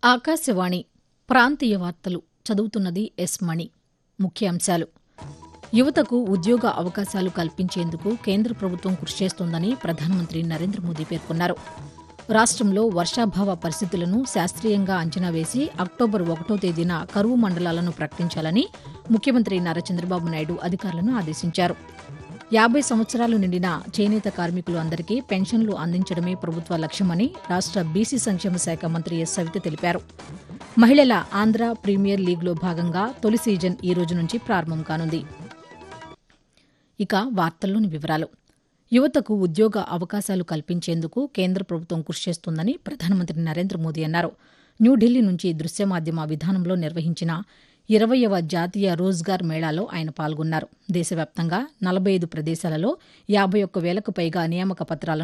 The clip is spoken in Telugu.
ఆకాశవాణి ప్రాంతీయ వార్తలు చదువుతున్నది ఎస్ మణి ముఖ్యాంశాలు యువతకు ఉద్యోగ అవకాశాలు కల్పించేందుకు కేంద్ర ప్రభుత్వం కృషి చేస్తోందని ప్రధానమంత్రి నరేంద్ర మోదీ పేర్కొన్నారు రాష్టంలో వర్షాభావ పరిస్థితులను శాస్త్రీయంగా అంచనా వేసి అక్టోబర్ ఒకటో తేదీన కరువు మండలాలను ప్రకటించాలని ముఖ్యమంత్రి నారా చంద్రబాబు నాయుడు అధికారులను ఆదేశించారు యాభై సంవత్సరాలు నిండిన చేనేత కార్మికులు అందరికీ పెన్షన్లు అందించడమే ప్రభుత్వ లక్ష్యమని రాష్ట బీసీ సంక్షేమ శాఖ మంత్రి ఎస్ సవిత తెలిపారు మహిళల ఆంధ్ర ప్రీమియర్ లీగ్లో భాగంగా తొలి సీజన్ ఈ రోజు నుంచి ప్రారంభం కానుంది ఇక వార్తల్లోని వివరాలు యువతకు ఉద్యోగ అవకాశాలు కల్పించేందుకు కేంద్ర ప్రభుత్వం కృషి చేస్తోందని ప్రధానమంత్రి నరేంద్ర మోదీ అన్నారు న్యూఢిల్లీ నుంచి దృశ్య మాధ్యమ విధానంలో నిర్వహించిన ఇరవయవ జాతీయ రోజ్గార్ మేళాలో ఆయన పాల్గొన్నారు దేశవ్యాప్తంగా నలభై ఐదు ప్రదేశాలలో యాభై ఒక్క వేలకు పైగా నియామక పత్రాలను